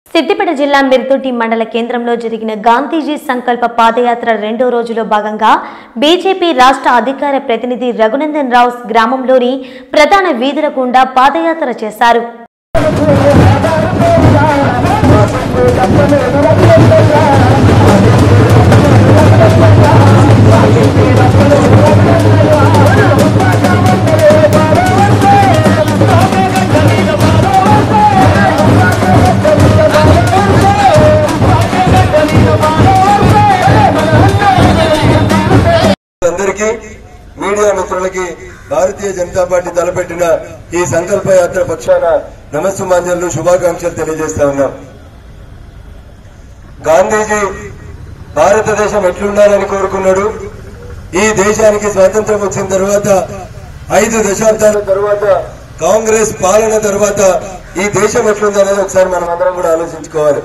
సిద్దిపేట జిల్లా మిర్దుటి మండల కేంద్రంలో జరిగిన గాంధీజీ సంకల్ప పాదయాత్ర రెండో రోజులో భాగంగా బీజేపీ రాష్ట్ర అధికార ప్రతినిధి రఘునందన్ రావు గ్రామంలోని ప్రధాన వీధుల గుండా పాదయాత్ర చేశారు అందరికీ మీడియా మిత్రులకి భారతీయ జనతా పార్టీ తలపెట్టిన ఈ సంకల్ప యాత్ర పక్షాన నమస్సుమాంజలు శుభాకాంక్షలు తెలియజేస్తా ఉన్నాం గాంధీజీ భారతదేశం ఎట్లుండాలని కోరుకున్నాడు ఈ దేశానికి స్వాతంత్రం వచ్చిన తర్వాత ఐదు దశాబ్దాల తర్వాత కాంగ్రెస్ పాలన తర్వాత ఈ దేశం ఎట్లుందనేది ఒకసారి మనం అందరం కూడా ఆలోచించుకోవాలి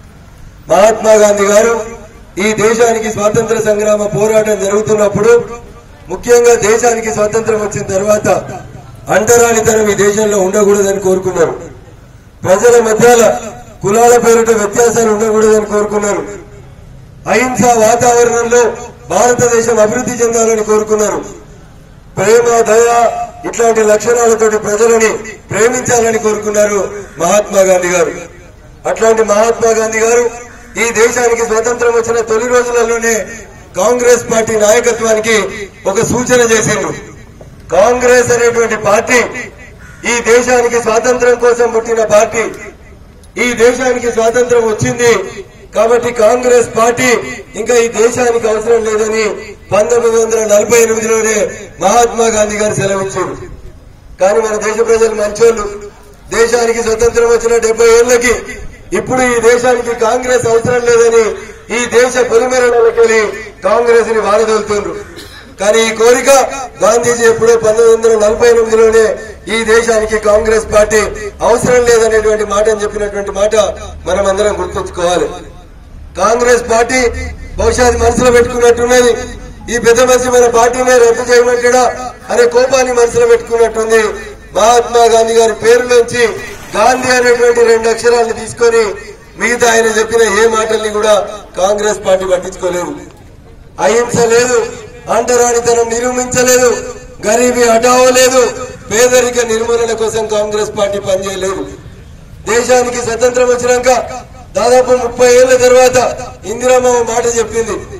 మహాత్మా గాంధీ గారు ఈ దేశానికి స్వాతంత్ర సంగ్రామ పోరాటం జరుగుతున్నప్పుడు ముఖ్యంగా దేశానికి స్వాతంత్రం వచ్చిన తర్వాత అంటరానితనం ఈ దేశంలో ఉండకూడదని కోరుకున్నారు ప్రజల మధ్యాల కులాల పేరిట వ్యత్యాసాలు ఉండకూడదని కోరుకున్నారు అహింసా వాతావరణంలో భారతదేశం అభివృద్ధి చెందాలని కోరుకున్నారు ప్రేమ దయ ఇట్లాంటి లక్షణాలతోటి ప్రజలని ప్రేమించాలని కోరుకున్నారు మహాత్మా గాంధీ గారు అట్లాంటి మహాత్మా గాంధీ గారు ఈ దేశానికి స్వతంత్రం వచ్చిన తొలి రోజులలోనే కాంగ్రెస్ పార్టీ నాయకత్వానికి ఒక సూచన చేసిండ్రు కాంగ్రెస్ అనేటువంటి పార్టీ ఈ దేశానికి స్వాతంత్రం కోసం పుట్టిన పార్టీ ఈ దేశానికి స్వాతంత్రం వచ్చింది కాబట్టి కాంగ్రెస్ పార్టీ ఇంకా ఈ దేశానికి అవసరం లేదని పంతొమ్మిది వందల నలభై ఎనిమిదిలోనే మహాత్మా గాంధీ గారు సెలవిచ్చారు కానీ మన దేశ ప్రజలు మంచోళ్ళు దేశానికి స్వతంత్రం వచ్చిన డెబ్బై ఏళ్లకి ఇప్పుడు ఈ దేశానికి కాంగ్రెస్ అవసరం లేదని ఈ దేశ పొలిమెరలకెళ్ళి కాంగ్రెస్ ని వారదోలుతుండ్రు కానీ ఈ కోరిక గాంధీజీ ఎప్పుడో పంతొమ్మిది వందల నలభై ఎనిమిదిలోనే ఈ దేశానికి కాంగ్రెస్ పార్టీ అవసరం లేదనేటువంటి మాటను చెప్పినటువంటి మాట మనం అందరం గుర్తుంచుకోవాలి కాంగ్రెస్ పార్టీ బహుశా అది మనసులో పెట్టుకున్నట్టున్నది ఈ పెద్ద మనిషి మన పార్టీనే రద్దు చేయమంటాడా అనే కోపాన్ని మనసులో పెట్టుకున్నట్టుంది మహాత్మా గాంధీ గారి పేరులోంచి గాంధీ అనేటువంటి రెండు అక్షరాలను తీసుకొని మిగతా ఆయన చెప్పిన ఏ మాటల్ని కూడా కాంగ్రెస్ పార్టీ పట్టించుకోలేదు అహింస లేదు అంటరానితనం నిరూపించలేదు గరీబీ హఠావో లేదు పేదరిక నిర్మూలన కోసం కాంగ్రెస్ పార్టీ పనిచేయలేదు దేశానికి స్వతంత్రం వచ్చినాక దాదాపు ముప్పై ఏళ్ల తర్వాత ఇందిరమ్మ ఓ మాట చెప్పింది